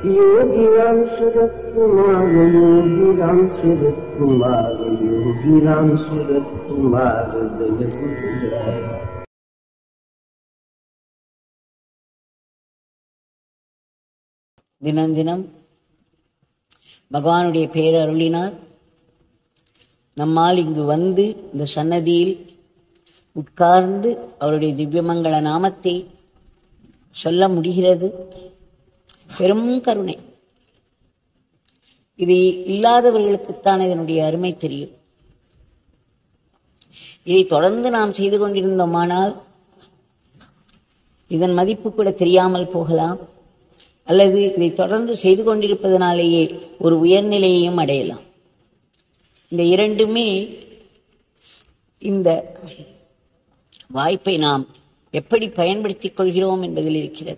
योगिराम सूरत कुमार योगिराम सूरत कुमार योगिराम सूरत कुमार जय गुरुराय தினம் தினம் பகவானுடைய பேரருளினார் நம்மால் இங்கு வந்து இந்த சன்னதியில் உட்கார்ந்து அவருடைய திவ்யமங்கள நாமத்தை சொல்ல முடிகிறது பெரும் கருணை இது இல்லாதவர்களுக்குத்தான் இதனுடைய அருமை தெரியும் இதை தொடர்ந்து நாம் செய்து கொண்டிருந்தோமானால் இதன் மதிப்பு கூட தெரியாமல் போகலாம் அல்லது இதை தொடர்ந்து செய்து கொண்டிருப்பதனாலேயே ஒரு உயர்நிலையையும் அடையலாம் இந்த இரண்டுமே இந்த வாய்ப்பை நாம் எப்படி பயன்படுத்திக் கொள்கிறோம் என்பதில் இருக்கிறது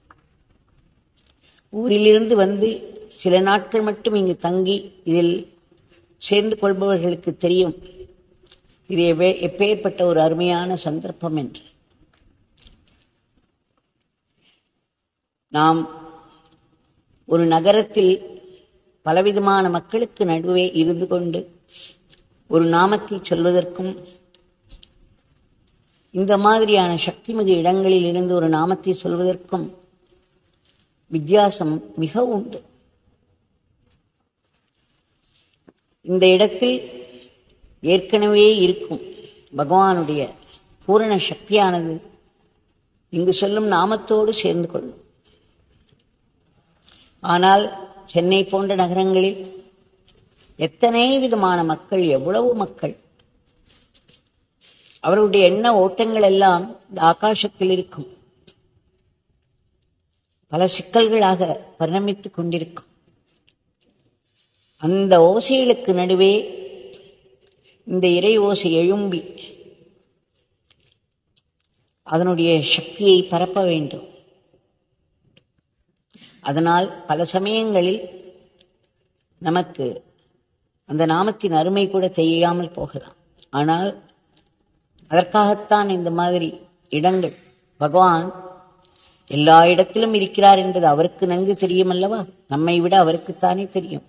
ஊரிலிருந்து வந்து சில நாட்கள் மட்டும் இங்கு தங்கி இதில் சேர்ந்து கொள்பவர்களுக்கு தெரியும் இது எவ்வே- எப்பேற்பட்ட ஒரு அருமையான சந்தர்ப்பம் என்று நாம் ஒரு நகரத்தில் பலவிதமான மக்களுக்கு நடுவே இருந்து கொண்டு ஒரு நாமத்தை சொல்வதற்கும் இந்த மாதிரியான சக்திமிகு இடங்களில் இருந்து ஒரு நாமத்தை சொல்வதற்கும் வித்தியாசம் மிக உண்டு இந்த இடத்தில் ஏற்கனவே இருக்கும் பகவானுடைய பூரண சக்தியானது இங்கு சொல்லும் நாமத்தோடு சேர்ந்து கொள்ளும் ஆனால் சென்னை போன்ற நகரங்களில் எத்தனை விதமான மக்கள் எவ்வளவு மக்கள் அவருடைய எண்ண ஓட்டங்கள் எல்லாம் இந்த ஆகாசத்தில் இருக்கும் பல சிக்கல்களாக பரிணமித்துக் கொண்டிருக்கும் அந்த ஓசைகளுக்கு நடுவே இந்த இறை ஓசை எழும்பி அதனுடைய சக்தியை பரப்ப வேண்டும் அதனால் பல சமயங்களில் நமக்கு அந்த நாமத்தின் அருமை கூட தெரியாமல் போகலாம் ஆனால் அதற்காகத்தான் இந்த மாதிரி இடங்கள் பகவான் எல்லா இடத்திலும் இருக்கிறார் என்பது அவருக்கு நன்கு தெரியும் அல்லவா நம்மை விட அவருக்குத்தானே தெரியும்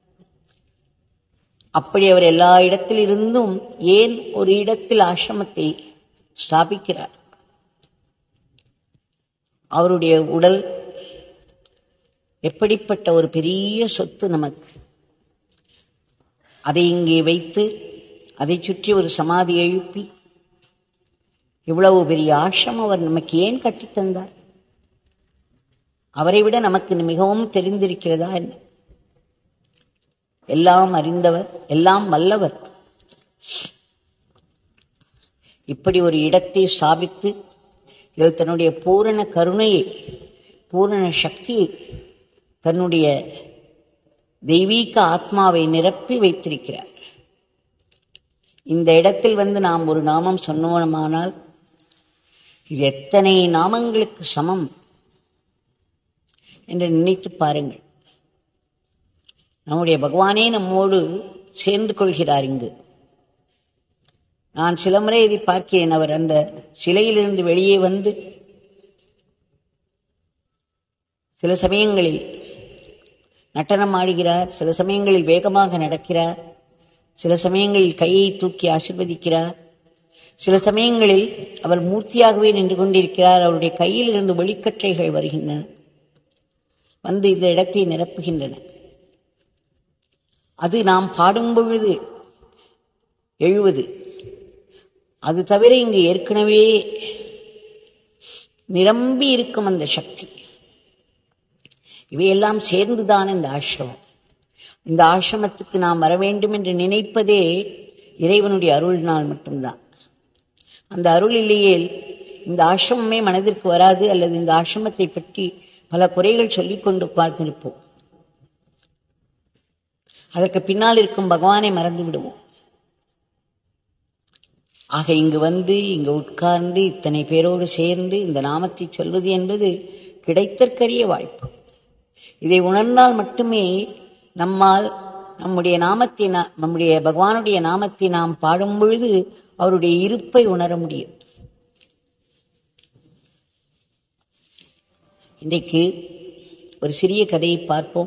அப்படி அவர் எல்லா இடத்திலிருந்தும் ஏன் ஒரு இடத்தில் ஆசிரமத்தை ஸ்தாபிக்கிறார் அவருடைய உடல் எப்படிப்பட்ட ஒரு பெரிய சொத்து நமக்கு அதை இங்கே வைத்து அதை சுற்றி ஒரு சமாதி எழுப்பி இவ்வளவு பெரிய ஆசிரமம் அவர் நமக்கு ஏன் கட்டித் தந்தார் அவரை விட நமக்கு மிகவும் தெரிந்திருக்கிறதா என்ன எல்லாம் அறிந்தவர் எல்லாம் வல்லவர் இப்படி ஒரு இடத்தை ஸ்தாபித்து இதில் தன்னுடைய பூரண கருணையை பூரண சக்தியை தன்னுடைய தெய்வீக ஆத்மாவை நிரப்பி வைத்திருக்கிறார் இந்த இடத்தில் வந்து நாம் ஒரு நாமம் சொன்னோமானால் இது எத்தனை நாமங்களுக்கு சமம் என்று நினைத்து பாருங்கள் நம்முடைய பகவானே நம்மோடு சேர்ந்து கொள்கிறார் இங்கு நான் சில முறை இதை பார்க்கிறேன் அவர் அந்த சிலையிலிருந்து வெளியே வந்து சில சமயங்களில் நட்டனம் ஆடுகிறார் சில சமயங்களில் வேகமாக நடக்கிறார் சில சமயங்களில் கையை தூக்கி ஆசிர்வதிக்கிறார் சில சமயங்களில் அவர் மூர்த்தியாகவே நின்று கொண்டிருக்கிறார் அவருடைய கையில் இருந்து ஒளிக்கற்றைகள் வருகின்றன வந்து இந்த இடத்தை நிரப்புகின்றன அது நாம் பாடும் பொழுது எழுவது அது தவிர இங்கு ஏற்கனவே நிரம்பி இருக்கும் அந்த சக்தி இவையெல்லாம் சேர்ந்துதான் இந்த ஆசிரமம் இந்த ஆசிரமத்துக்கு நாம் வர வேண்டும் என்று நினைப்பதே இறைவனுடைய அருள்னால் மட்டும்தான் அந்த அருள் இல்லையே இந்த ஆசிரமமே மனதிற்கு வராது அல்லது இந்த ஆசிரமத்தை பற்றி பல குறைகள் சொல்லிக் கொண்டு பார்த்திருப்போம் அதற்கு பின்னால் இருக்கும் பகவானை மறந்து விடுவோம் ஆக இங்கு வந்து இங்கு உட்கார்ந்து இத்தனை பேரோடு சேர்ந்து இந்த நாமத்தை சொல்வது என்பது கிடைத்தற்கரிய வாய்ப்பு இதை உணர்ந்தால் மட்டுமே நம்மால் நம்முடைய நாமத்தை நா- நம்முடைய பகவானுடைய நாமத்தை நாம் பாடும் பொழுது அவருடைய இருப்பை உணர முடியும் இன்றைக்கு ஒரு சிறிய கதையை பார்ப்போம்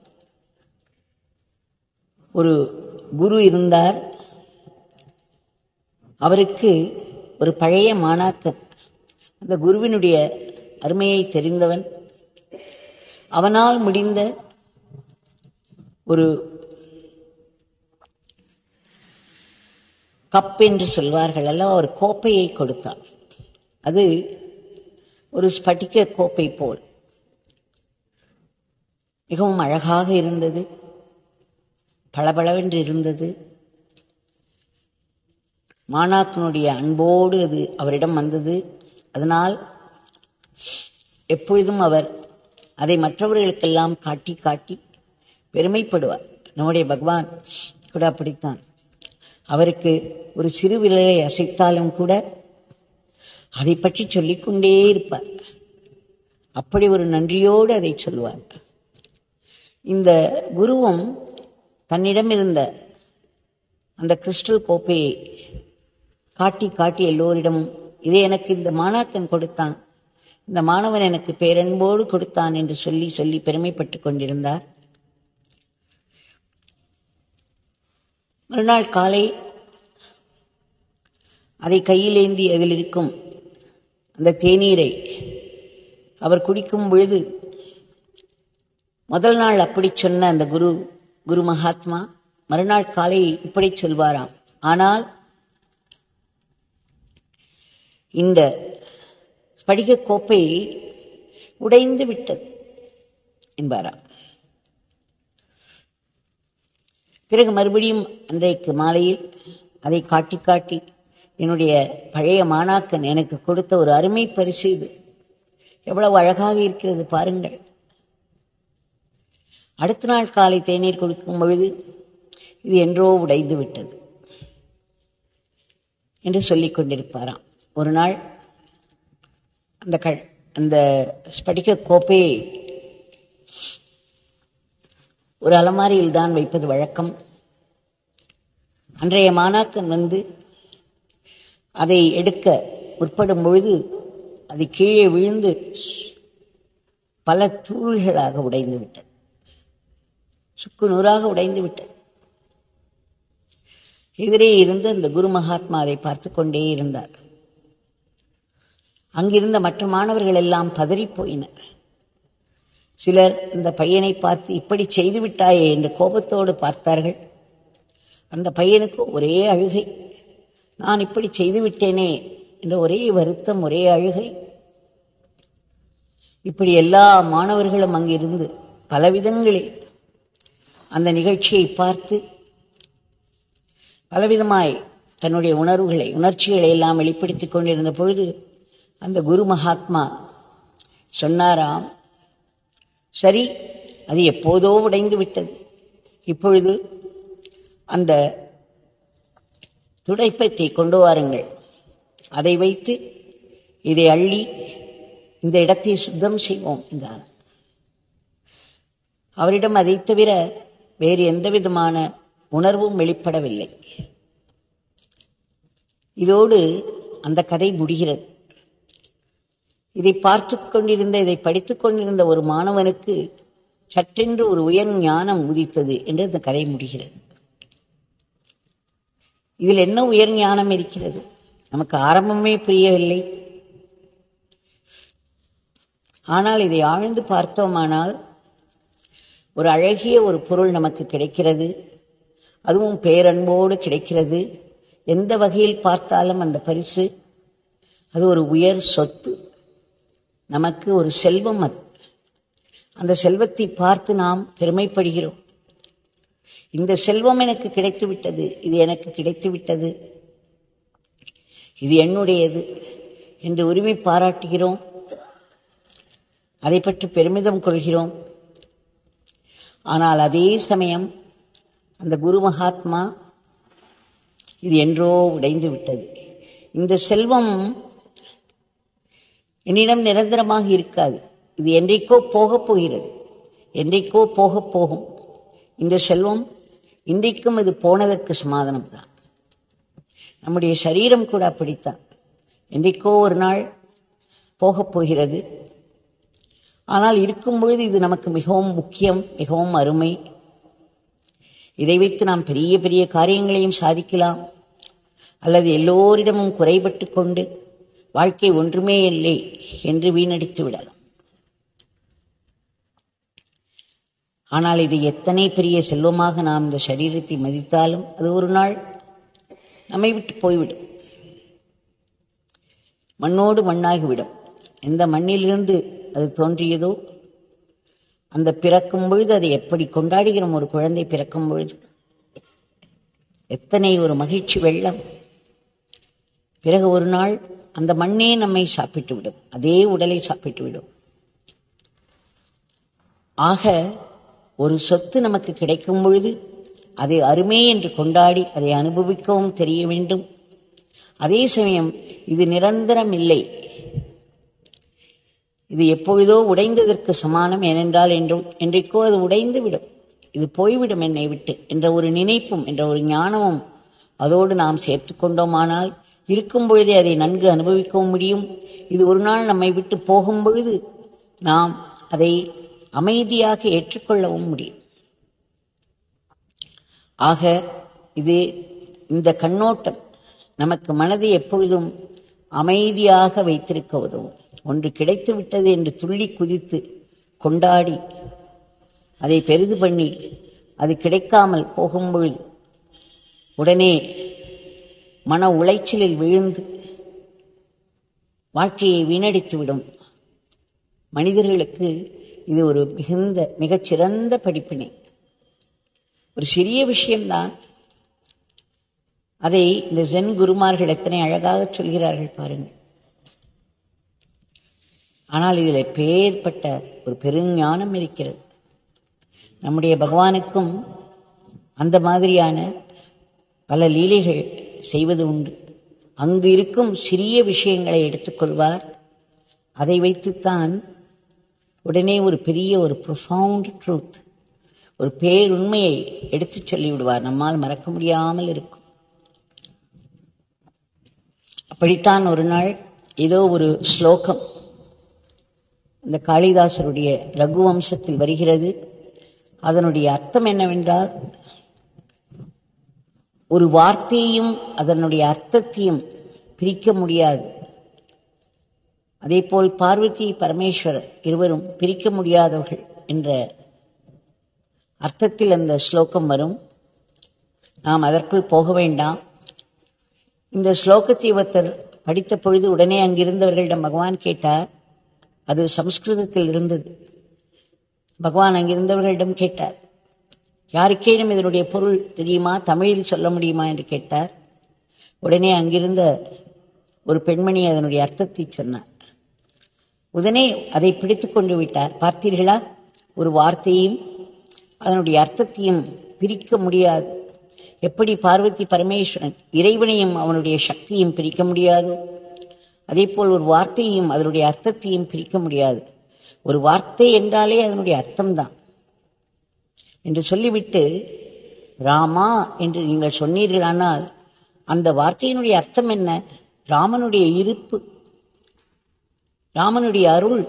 ஒரு குரு இருந்தார் அவருக்கு ஒரு பழைய மாணாக்கன் அந்த குருவினுடைய அருமையை தெரிந்தவன் அவனால் முடிந்த ஒரு கப் என்று சொல்வார்கள் அல்ல ஒரு கோப்பையை கொடுத்தான் அது ஒரு ஸ்பட்டிக கோப்பை போல் மிகவும் அழகாக இருந்தது பளபளவென்று இருந்தது மாணாக்கனுடைய அன்போடு அது அவரிடம் வந்தது அதனால் எப்பொழுதும் அவர் அதை மற்றவர்களுக்கெல்லாம் காட்டி காட்டி பெருமைப்படுவார் நம்முடைய பகவான் கூட அப்படித்தான் அவருக்கு ஒரு சிறு விரலை அசைத்தாலும் கூட அதை பற்றி சொல்லிக்கொண்டே இருப்பார் அப்படி ஒரு நன்றியோடு அதை சொல்வார் இந்த குருவும் தன்னிடம் இருந்த அந்த கிறிஸ்டல் கோப்பையை காட்டி காட்டி எல்லோரிடமும் இதை எனக்கு இந்த மாணாக்கன் கொடுத்தான் இந்த மாணவன் எனக்கு பேரன்போடு கொடுத்தான் என்று சொல்லி சொல்லி பெருமைப்பட்டுக் கொண்டிருந்தார் மறுநாள் காலை அதை கையிலேந்தி அதில் இருக்கும் அந்த தேநீரை அவர் குடிக்கும் பொழுது முதல் நாள் அப்படி சொன்ன அந்த குரு குரு மகாத்மா மறுநாள் காலை இப்படி சொல்வாராம் ஆனால் இந்த ஸ்படிக கோப்பை உடைந்து விட்டது என்பாராம் பிறகு மறுபடியும் அன்றைக்கு மாலையில் அதை காட்டி காட்டி என்னுடைய பழைய மாணாக்கன் எனக்கு கொடுத்த ஒரு அருமை பரிசு இது எவ்வளவு அழகாக இருக்கிறது பாருங்கள் அடுத்த நாள் காலை தேநீர் கொடுக்கும் பொழுது இது என்றோ உடைந்து விட்டது என்று சொல்லிக் கொண்டிருப்பாராம் ஒரு நாள் அந்த க அந்த ஸ்படிக கோப்பையை ஒரு அலமாரியில் தான் வைப்பது வழக்கம் அன்றைய மாணாக்கன் வந்து அதை எடுக்க முற்படும் பொழுது அது கீழே விழுந்து பல தூள்களாக உடைந்து விட்டது சுக்கு நூறாக உடைந்து விட்டது எதிரே இருந்து அந்த குரு மகாத்மா அதை பார்த்து கொண்டே இருந்தார் அங்கிருந்த மற்ற மாணவர்கள் எல்லாம் பதறிப் போயினர் சிலர் இந்த பையனை பார்த்து இப்படி செய்து விட்டாயே என்று கோபத்தோடு பார்த்தார்கள் அந்த பையனுக்கு ஒரே அழுகை நான் இப்படி செய்து விட்டேனே என்ற ஒரே வருத்தம் ஒரே அழுகை இப்படி எல்லா மாணவர்களும் அங்கிருந்து பலவிதங்களில் அந்த நிகழ்ச்சியை பார்த்து பலவிதமாய் தன்னுடைய உணர்வுகளை உணர்ச்சிகளை எல்லாம் வெளிப்படுத்திக் கொண்டிருந்த பொழுது அந்த குரு மகாத்மா சொன்னாராம் சரி அது எப்போதோ உடைந்து விட்டது இப்பொழுது அந்த துடைப்பத்தை கொண்டு வாருங்கள் அதை வைத்து இதை அள்ளி இந்த இடத்தை சுத்தம் செய்வோம் என்றார் அவரிடம் அதை தவிர வேறு எந்த விதமான உணர்வும் வெளிப்படவில்லை இதோடு அந்த கதை முடிகிறது இதை பார்த்து கொண்டிருந்த இதை படித்துக் கொண்டிருந்த ஒரு மாணவனுக்கு சற்றென்று ஒரு உயர் ஞானம் உதித்தது என்று இந்த கதை முடிகிறது இதில் என்ன உயர் ஞானம் இருக்கிறது நமக்கு ஆரம்பமே புரியவில்லை ஆனால் இதை ஆழ்ந்து பார்த்தோமானால் ஒரு அழகிய ஒரு பொருள் நமக்கு கிடைக்கிறது அதுவும் பேரன்போடு கிடைக்கிறது எந்த வகையில் பார்த்தாலும் அந்த பரிசு அது ஒரு உயர் சொத்து நமக்கு ஒரு செல்வம் அது அந்த செல்வத்தை பார்த்து நாம் பெருமைப்படுகிறோம் இந்த செல்வம் எனக்கு கிடைத்து விட்டது இது எனக்கு கிடைத்து விட்டது இது என்னுடையது என்று உரிமை பாராட்டுகிறோம் அதை பற்றி பெருமிதம் கொள்கிறோம் ஆனால் அதே சமயம் அந்த குரு மகாத்மா இது என்றோ உடைந்து விட்டது இந்த செல்வம் என்னிடம் நிரந்தரமாக இருக்காது இது என்றைக்கோ போகப் போகிறது என்றைக்கோ போகப் போகும் இந்த செல்வம் இன்றைக்கும் இது போனதற்கு சமாதானம் தான் நம்முடைய சரீரம் கூட அப்படித்தான் என்றைக்கோ ஒரு நாள் போகப் போகிறது ஆனால் இருக்கும் பொழுது இது நமக்கு மிகவும் முக்கியம் மிகவும் அருமை இதை வைத்து நாம் பெரிய பெரிய காரியங்களையும் சாதிக்கலாம் அல்லது எல்லோரிடமும் குறைபட்டு கொண்டு வாழ்க்கை ஒன்றுமே இல்லை என்று வீணடித்து விடலாம் ஆனால் இது எத்தனை பெரிய செல்வமாக நாம் இந்த சரீரத்தை மதித்தாலும் அது ஒரு நாள் நம்மை விட்டு போய்விடும் மண்ணோடு மண்ணாகிவிடும் எந்த மண்ணிலிருந்து அது தோன்றியதோ அந்த பிறக்கும் பொழுது அதை எப்படி கொண்டாடுகிறோம் ஒரு குழந்தை பிறக்கும் பொழுது எத்தனை ஒரு மகிழ்ச்சி வெள்ளம் பிறகு ஒரு நாள் அந்த மண்ணே நம்மை சாப்பிட்டு விடும் அதே உடலை சாப்பிட்டு விடும் ஆக ஒரு சொத்து நமக்கு கிடைக்கும் பொழுது அதை அருமை என்று கொண்டாடி அதை அனுபவிக்கவும் தெரிய வேண்டும் அதே சமயம் இது நிரந்தரம் இல்லை இது எப்பொழுதோ உடைந்ததற்கு சமானம் ஏனென்றால் என்று என்றைக்கோ அது உடைந்து விடும் இது போய்விடும் என்னை விட்டு என்ற ஒரு நினைப்பும் என்ற ஒரு ஞானமும் அதோடு நாம் சேர்த்து கொண்டோமானால் இருக்கும் பொழுதே அதை நன்கு அனுபவிக்கவும் முடியும் இது ஒரு நாள் நம்மை விட்டு போகும் பொழுது நாம் அதை அமைதியாக ஏற்றுக்கொள்ளவும் முடியும் ஆக இது இந்த கண்ணோட்டம் நமக்கு மனதை எப்பொழுதும் அமைதியாக வைத்திருக்க உதவும் ஒன்று கிடைத்து விட்டது என்று துள்ளி குதித்து கொண்டாடி அதை பெரிது பண்ணி அது கிடைக்காமல் போகும்பொழுது உடனே மன உளைச்சலில் விழுந்து வாழ்க்கையை வீணடித்துவிடும் மனிதர்களுக்கு இது ஒரு மிகுந்த மிகச்சிறந்த படிப்பினை ஒரு சிறிய விஷயம்தான் அதை இந்த ஜென் குருமார்கள் எத்தனை அழகாக சொல்கிறார்கள் பாருங்கள் ஆனால் இதில் பேர்பட்ட ஒரு பெருஞானம் இருக்கிறது நம்முடைய பகவானுக்கும் அந்த மாதிரியான பல லீலைகள் செய்வது உண்டு அங்கு இருக்கும் சிறிய விஷயங்களை எடுத்துக்கொள்வார் அதை வைத்துத்தான் உடனே ஒரு பெரிய ஒரு ப்ரொஃபவுண்ட் ட்ரூத் ஒரு பேருண்மையை எடுத்துச் சொல்லிவிடுவார் நம்மால் மறக்க முடியாமல் இருக்கும் அப்படித்தான் ஒரு நாள் ஏதோ ஒரு ஸ்லோகம் இந்த காளிதாசருடைய ரகுவம்சத்தில் வருகிறது அதனுடைய அர்த்தம் என்னவென்றால் ஒரு வார்த்தையையும் அதனுடைய அர்த்தத்தையும் பிரிக்க முடியாது அதேபோல் பார்வதி பரமேஸ்வரர் இருவரும் பிரிக்க முடியாதவர்கள் என்ற அர்த்தத்தில் அந்த ஸ்லோகம் வரும் நாம் அதற்குள் போக வேண்டாம் இந்த ஸ்லோகத்தை ஒருத்தர் படித்த பொழுது உடனே அங்கிருந்தவர்களிடம் பகவான் கேட்டார் அது சம்ஸ்கிருதத்தில் இருந்தது பகவான் அங்கிருந்தவர்களிடம் கேட்டார் யாருக்கேனும் இதனுடைய பொருள் தெரியுமா தமிழில் சொல்ல முடியுமா என்று கேட்டார் உடனே அங்கிருந்த ஒரு பெண்மணி அதனுடைய அர்த்தத்தை சொன்னார் உடனே அதை பிடித்து கொண்டு விட்டார் பார்த்தீர்களா ஒரு வார்த்தையும் அதனுடைய அர்த்தத்தையும் பிரிக்க முடியாது எப்படி பார்வதி பரமேஸ்வரன் இறைவனையும் அவனுடைய சக்தியும் பிரிக்க முடியாது அதேபோல் ஒரு வார்த்தையையும் அதனுடைய அர்த்தத்தையும் பிரிக்க முடியாது ஒரு வார்த்தை என்றாலே அதனுடைய அர்த்தம்தான் என்று சொல்லிவிட்டு ராமா என்று நீங்கள் சொன்னீர்களானால் அந்த வார்த்தையினுடைய அர்த்தம் என்ன ராமனுடைய இருப்பு ராமனுடைய அருள்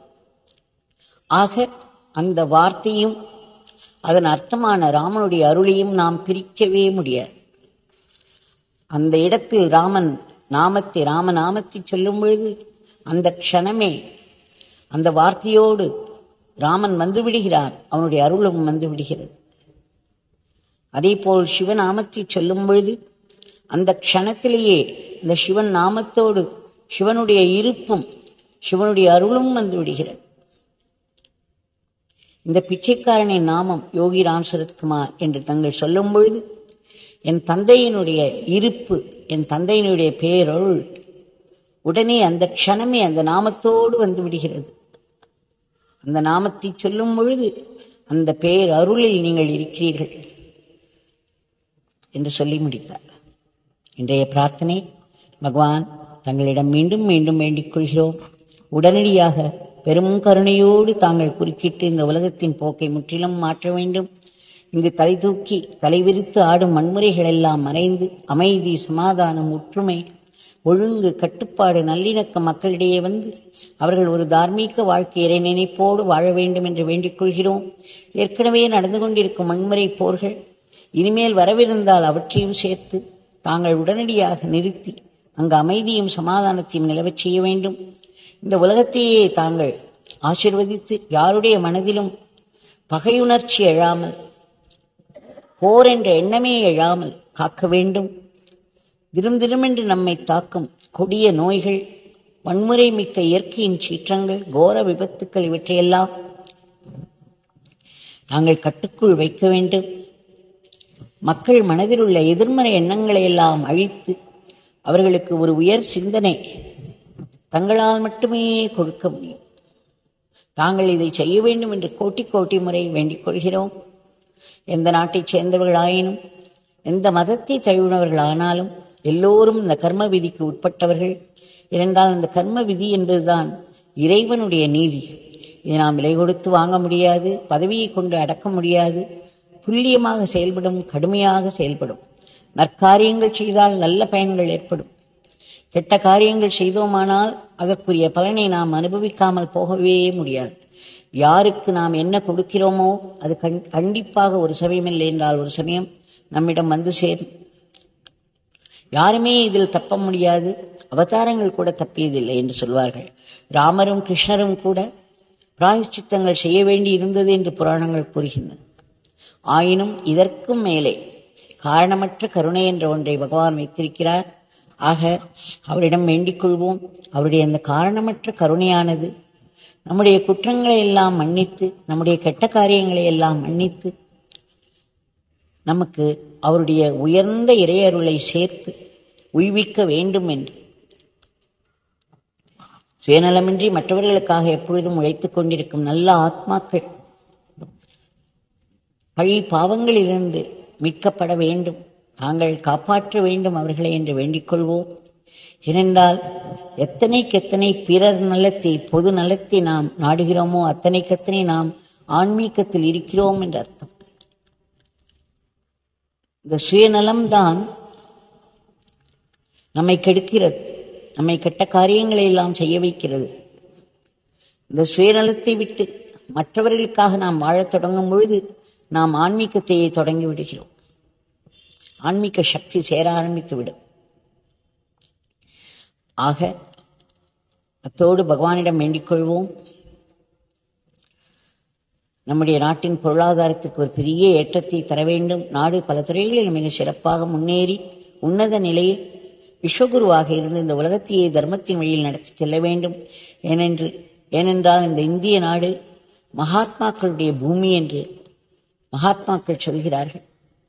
ஆக அந்த வார்த்தையும் அதன் அர்த்தமான ராமனுடைய அருளையும் நாம் பிரிக்கவே முடியாது அந்த இடத்தில் ராமன் நாமத்தை ராம நாமத்தை சொல்லும் பொழுது அந்த க்ஷணமே அந்த வார்த்தையோடு ராமன் வந்து விடுகிறான் அவனுடைய அருளும் வந்து விடுகிறது அதேபோல் சிவநாமத்தை சொல்லும் பொழுது அந்த க்ஷணத்திலேயே இந்த சிவன் நாமத்தோடு சிவனுடைய இருப்பும் சிவனுடைய அருளும் வந்து விடுகிறது இந்த பிச்சைக்காரனின் நாமம் யோகி ராம் சரத்குமார் என்று தங்கள் சொல்லும் பொழுது என் தந்தையினுடைய இருப்பு என் தந்தையினுடைய பேரருள் உடனே அந்த க்ஷணமே அந்த நாமத்தோடு வந்து விடுகிறது அந்த நாமத்தை சொல்லும் பொழுது அந்த பேர் அருளில் நீங்கள் இருக்கிறீர்கள் என்று சொல்லி முடித்தார் இன்றைய பிரார்த்தனை பகவான் தங்களிடம் மீண்டும் மீண்டும் வேண்டிக் கொள்கிறோம் உடனடியாக பெரும் கருணையோடு தாங்கள் குறுக்கிட்டு இந்த உலகத்தின் போக்கை முற்றிலும் மாற்ற வேண்டும் இங்கு தலை தூக்கி தலைவிரித்து ஆடும் வன்முறைகள் எல்லாம் மறைந்து அமைதி சமாதானம் ஒற்றுமை ஒழுங்கு கட்டுப்பாடு நல்லிணக்க மக்களிடையே வந்து அவர்கள் ஒரு தார்மீக வாழ்க்கை இறை நினைப்போடு வாழ வேண்டும் என்று வேண்டிக் கொள்கிறோம் ஏற்கனவே நடந்து கொண்டிருக்கும் வன்முறை போர்கள் இனிமேல் வரவிருந்தால் அவற்றையும் சேர்த்து தாங்கள் உடனடியாக நிறுத்தி அங்கு அமைதியும் சமாதானத்தையும் நிலவச் செய்ய வேண்டும் இந்த உலகத்தையே தாங்கள் ஆசிர்வதித்து யாருடைய மனதிலும் பகையுணர்ச்சி எழாமல் போர் என்ற எண்ணமே எழாமல் காக்க வேண்டும் திரும் திருமென்று நம்மை தாக்கும் கொடிய நோய்கள் வன்முறை மிக்க இயற்கையின் சீற்றங்கள் கோர விபத்துக்கள் இவற்றையெல்லாம் நாங்கள் கட்டுக்குள் வைக்க வேண்டும் மக்கள் மனதில் உள்ள எதிர்மறை எண்ணங்களை எல்லாம் அழித்து அவர்களுக்கு ஒரு உயர் சிந்தனை தங்களால் மட்டுமே கொடுக்க முடியும் தாங்கள் இதை செய்ய வேண்டும் என்று கோட்டி கோட்டி முறை வேண்டிக் கொள்கிறோம் எந்த நாட்டைச் சேர்ந்தவர்களாயினும் எந்த மதத்தை தழுவினவர்களானாலும் எல்லோரும் இந்த கர்ம விதிக்கு உட்பட்டவர்கள் ஏனென்றால் இந்த கர்ம விதி என்பதுதான் இறைவனுடைய நீதி இதை நாம் விலை கொடுத்து வாங்க முடியாது பதவியை கொண்டு அடக்க முடியாது துல்லியமாக செயல்படும் கடுமையாக செயல்படும் நற்காரியங்கள் செய்தால் நல்ல பயன்கள் ஏற்படும் கெட்ட காரியங்கள் செய்தோமானால் அதற்குரிய பலனை நாம் அனுபவிக்காமல் போகவே முடியாது யாருக்கு நாம் என்ன கொடுக்கிறோமோ அது கண் கண்டிப்பாக ஒரு சமயமில்லை என்றால் ஒரு சமயம் நம்மிடம் வந்து சேரும் யாருமே இதில் தப்ப முடியாது அவதாரங்கள் கூட தப்பியதில்லை என்று சொல்வார்கள் ராமரும் கிருஷ்ணரும் கூட பிராயச்சித்தங்கள் செய்ய வேண்டி இருந்தது என்று புராணங்கள் கூறுகின்றன ஆயினும் இதற்கும் மேலே காரணமற்ற கருணை என்ற ஒன்றை பகவான் வைத்திருக்கிறார் ஆக அவரிடம் வேண்டிக் கொள்வோம் அவருடைய அந்த காரணமற்ற கருணையானது நம்முடைய குற்றங்களை எல்லாம் மன்னித்து நம்முடைய கெட்ட காரியங்களை எல்லாம் மன்னித்து நமக்கு அவருடைய உயர்ந்த இறையருளை சேர்த்து உய்விக்க வேண்டும் என்று சுயநலமின்றி மற்றவர்களுக்காக எப்பொழுதும் உழைத்துக் கொண்டிருக்கும் நல்ல ஆத்மாக்கள் பழி பாவங்களிலிருந்து மீட்கப்பட வேண்டும் தாங்கள் காப்பாற்ற வேண்டும் அவர்களை என்று வேண்டிக் கொள்வோம் ஏனென்றால் எத்தனைக்கெத்தனை பிறர் நலத்தை பொது நலத்தை நாம் நாடுகிறோமோ அத்தனைக்கெத்தனை நாம் ஆன்மீகத்தில் இருக்கிறோம் என்று அர்த்தம் இந்த சுயநலம்தான் நம்மை கெடுக்கிறது நம்மை கெட்ட காரியங்களை எல்லாம் செய்ய வைக்கிறது இந்த சுயநலத்தை விட்டு மற்றவர்களுக்காக நாம் வாழத் தொடங்கும் பொழுது நாம் ஆன்மீகத்தையே தொடங்கி விடுகிறோம் ஆன்மீக சக்தி சேர ஆரம்பித்து விடும் ஆக அத்தோடு பகவானிடம் வேண்டிக் கொள்வோம் நம்முடைய நாட்டின் பொருளாதாரத்துக்கு ஒரு பெரிய ஏற்றத்தை தர வேண்டும் நாடு பல துறைகளில் மிக சிறப்பாக முன்னேறி உன்னத நிலையில் விஸ்வகுருவாக இருந்து இந்த உலகத்தையே தர்மத்தின் வழியில் நடத்தி செல்ல வேண்டும் ஏனென்று ஏனென்றால் இந்த இந்திய நாடு மகாத்மாக்களுடைய பூமி என்று மகாத்மாக்கள் சொல்கிறார்கள்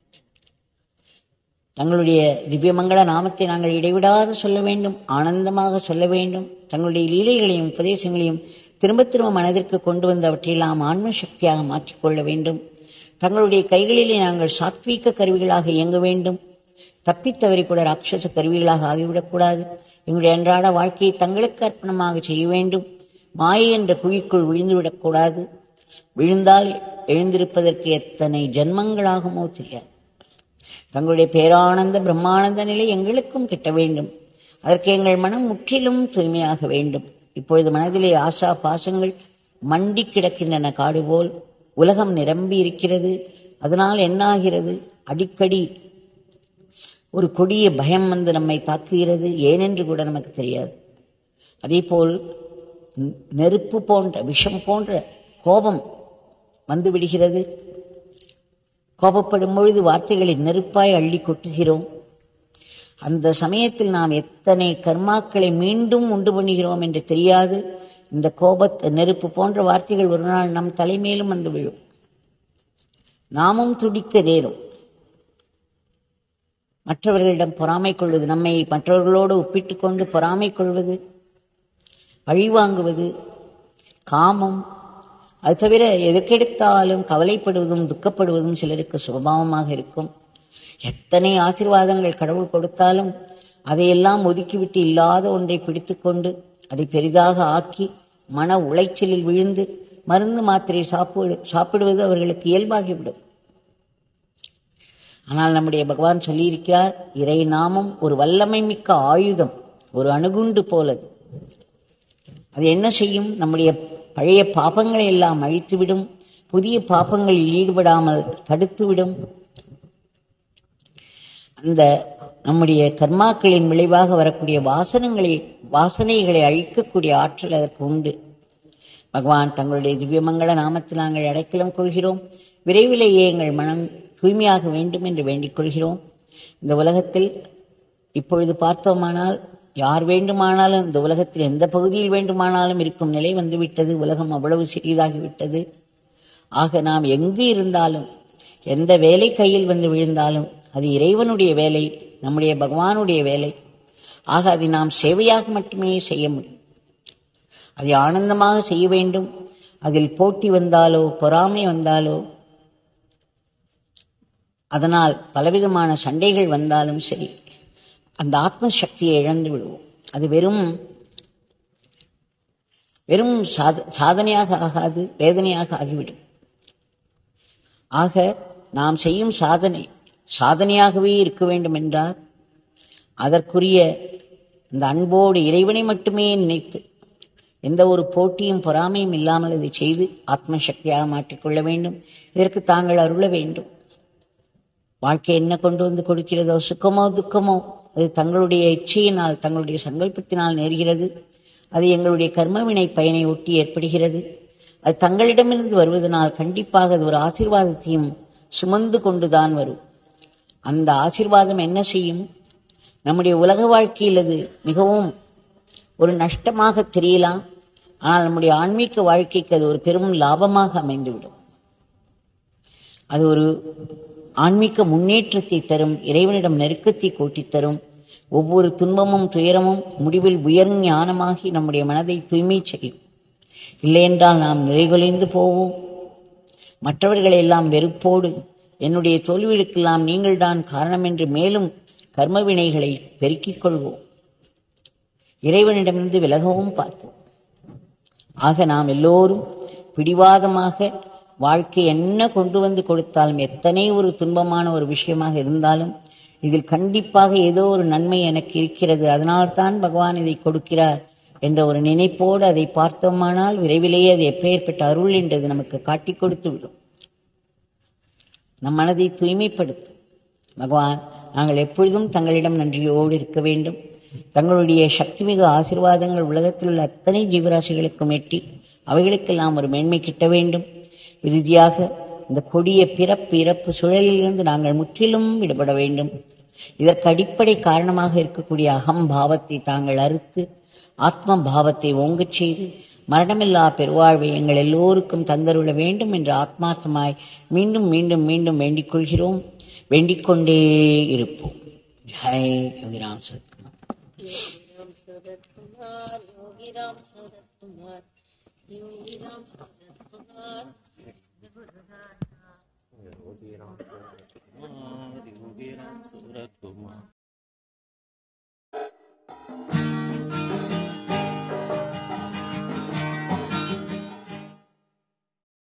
தங்களுடைய திவ்யமங்கள நாமத்தை நாங்கள் இடைவிடாது சொல்ல வேண்டும் ஆனந்தமாக சொல்ல வேண்டும் தங்களுடைய லீலைகளையும் உபதேசங்களையும் திரும்ப திரும்ப மனதிற்கு கொண்டு வந்து அவற்றையெல்லாம் ஆன்ம சக்தியாக மாற்றிக்கொள்ள வேண்டும் தங்களுடைய கைகளிலே நாங்கள் சாத்வீக கருவிகளாக இயங்க வேண்டும் தப்பித்தவரை கூட ராட்சச கருவிகளாக ஆகிவிடக்கூடாது எங்களுடைய அன்றாட வாழ்க்கையை தங்களுக்கு அர்ப்பணமாக செய்ய வேண்டும் மாயை என்ற குழிக்குள் விழுந்துவிடக்கூடாது விழுந்தால் எழுந்திருப்பதற்கு எத்தனை ஜென்மங்களாகுமோ தெரியாது தங்களுடைய பேரானந்த பிரம்மானந்த நிலை எங்களுக்கும் கிட்ட வேண்டும் அதற்கு எங்கள் மனம் முற்றிலும் தூய்மையாக வேண்டும் இப்பொழுது மனதிலே ஆசா பாசங்கள் மண்டி கிடக்கின்றன காடு போல் உலகம் நிரம்பி இருக்கிறது அதனால் என்னாகிறது அடிக்கடி ஒரு கொடிய பயம் வந்து நம்மை தாக்குகிறது ஏனென்று கூட நமக்கு தெரியாது அதேபோல் நெ- நெருப்பு போன்ற விஷம் போன்ற கோபம் வந்து விடுகிறது கோபப்படும் பொழுது வார்த்தைகளை நெருப்பாய் அள்ளி கொட்டுகிறோம் அந்த சமயத்தில் நாம் எத்தனை கர்மாக்களை மீண்டும் உண்டு பண்ணுகிறோம் என்று தெரியாது இந்த கோபத் நெருப்பு போன்ற வார்த்தைகள் ஒரு நாள் நம் தலைமேலும் வந்து விழும் நாமும் துடிக்க நேரும் மற்றவர்களிடம் பொறாமை கொள்வது நம்மை மற்றவர்களோடு ஒப்பிட்டு கொண்டு பொறாமை கொள்வது பழிவாங்குவது காமம் அது தவிர எதற்கெடுத்தாலும் கவலைப்படுவதும் துக்கப்படுவதும் சிலருக்கு சுபாவமாக இருக்கும் எத்தனை ஆசீர்வாதங்கள் கடவுள் கொடுத்தாலும் அதையெல்லாம் ஒதுக்கிவிட்டு இல்லாத ஒன்றை பிடித்துக்கொண்டு அதை பெரிதாக ஆக்கி மன உளைச்சலில் விழுந்து மருந்து மாத்திரை சாப்பிடு சாப்பிடுவது அவர்களுக்கு இயல்பாகிவிடும் ஆனால் நம்முடைய பகவான் சொல்லியிருக்கிறார் இறை நாமம் ஒரு வல்லமை மிக்க ஆயுதம் ஒரு அணுகுண்டு போலது அது என்ன செய்யும் நம்முடைய பழைய பாபங்களை எல்லாம் அழித்துவிடும் புதிய பாபங்களில் ஈடுபடாமல் தடுத்துவிடும் அந்த நம்முடைய கர்மாக்களின் விளைவாக வரக்கூடிய வாசனங்களை வாசனைகளை அழிக்கக்கூடிய ஆற்றல் அதற்கு உண்டு பகவான் தங்களுடைய திவ்யமங்கள நாமத்தில் நாங்கள் அடைக்கலம் கொள்கிறோம் விரைவிலேயே எங்கள் மனம் தூய்மையாக வேண்டும் என்று வேண்டிக் கொள்கிறோம் இந்த உலகத்தில் இப்பொழுது பார்த்தோமானால் யார் வேண்டுமானாலும் இந்த உலகத்தில் எந்த பகுதியில் வேண்டுமானாலும் இருக்கும் நிலை வந்துவிட்டது உலகம் அவ்வளவு சிறியதாகிவிட்டது ஆக நாம் எங்கு இருந்தாலும் எந்த வேலை கையில் வந்து விழுந்தாலும் அது இறைவனுடைய வேலை நம்முடைய பகவானுடைய வேலை ஆக அதை நாம் சேவையாக மட்டுமே செய்ய முடியும் அதை ஆனந்தமாக செய்ய வேண்டும் அதில் போட்டி வந்தாலோ பொறாமை வந்தாலோ அதனால் பலவிதமான சண்டைகள் வந்தாலும் சரி அந்த ஆத்ம சக்தியை இழந்து விடுவோம் அது வெறும் வெறும் சாத சாதனையாக ஆகாது வேதனையாக ஆகிவிடும் ஆக நாம் செய்யும் சாதனை சாதனையாகவே இருக்க வேண்டும் என்றால் அதற்குரிய இந்த அன்போடு இறைவனை மட்டுமே நினைத்து எந்த ஒரு போட்டியும் பொறாமையும் இல்லாமல் அதை செய்து ஆத்ம சக்தியாக மாற்றிக்கொள்ள வேண்டும் இதற்கு தாங்கள் அருள வேண்டும் வாழ்க்கை என்ன கொண்டு வந்து கொடுக்கிறதோ சுக்கமோ துக்கமோ அது தங்களுடைய இச்சையினால் தங்களுடைய சங்கல்பத்தினால் நேர்கிறது அது எங்களுடைய கர்மவினை பயனை ஒட்டி ஏற்படுகிறது அது தங்களிடமிருந்து வருவதனால் கண்டிப்பாக அது ஒரு ஆசீர்வாதத்தையும் சுமந்து கொண்டுதான் வரும் அந்த ஆசீர்வாதம் என்ன செய்யும் நம்முடைய உலக வாழ்க்கையில் அது மிகவும் ஒரு நஷ்டமாக தெரியலாம் ஆனால் நம்முடைய ஆன்மீக வாழ்க்கைக்கு அது ஒரு பெரும் லாபமாக அமைந்துவிடும் அது ஒரு ஆன்மீக முன்னேற்றத்தை தரும் இறைவனிடம் நெருக்கத்தை கூட்டித் தரும் ஒவ்வொரு துன்பமும் துயரமும் முடிவில் உயர் ஞானமாகி நம்முடைய மனதை தூய்மை செய்யும் இல்லையென்றால் நாம் நிறைகுலைந்து போவோம் மற்றவர்களை எல்லாம் வெறுப்போடு என்னுடைய தோல்விகளுக்கெல்லாம் நீங்கள்தான் காரணம் என்று மேலும் கர்ம வினைகளை பெருக்கிக் கொள்வோம் இறைவனிடமிருந்து விலகவும் பார்ப்போம் ஆக நாம் எல்லோரும் பிடிவாதமாக வாழ்க்கை என்ன கொண்டு வந்து கொடுத்தாலும் எத்தனை ஒரு துன்பமான ஒரு விஷயமாக இருந்தாலும் இதில் கண்டிப்பாக ஏதோ ஒரு நன்மை எனக்கு இருக்கிறது அதனால்தான் பகவான் இதை கொடுக்கிறார் என்ற ஒரு நினைப்போடு அதை பார்த்தோமானால் விரைவிலேயே அது எப்பேற்பட்ட அருள் என்றது நமக்கு காட்டிக் கொடுத்து விடும் நம் மனதை தூய்மைப்படுத்தும் பகவான் நாங்கள் எப்பொழுதும் தங்களிடம் நன்றியோடு இருக்க வேண்டும் தங்களுடைய சக்திமிகு ஆசீர்வாதங்கள் உலகத்தில் உள்ள அத்தனை ஜீவராசிகளுக்கும் எட்டி அவைகளுக்கெல்லாம் ஒரு மேன்மை கிட்ட வேண்டும் இறுதியாக இந்த கொடிய பிறப்பு இறப்பு சுழலிலிருந்து நாங்கள் முற்றிலும் விடுபட வேண்டும் இதற்கு அடிப்படை காரணமாக இருக்கக்கூடிய அகம் பாவத்தை தாங்கள் அறுத்து ஆத்ம பாவத்தை ஓங்கச் செய்து மரணமில்லா பெருவாழ்வை எங்கள் எல்லோருக்கும் தந்தருள வேண்டும் என்று ஆத்மார்த்தமாய் மீண்டும் மீண்டும் மீண்டும் வேண்டிக் கொள்கிறோம் வேண்டிக் கொண்டே இருப்போம் ஜெய் யோகிராம் சத்குமார் योगी राम सूरत कुमार योगी राम सूरत कुमार योगी राम सूरत कुमार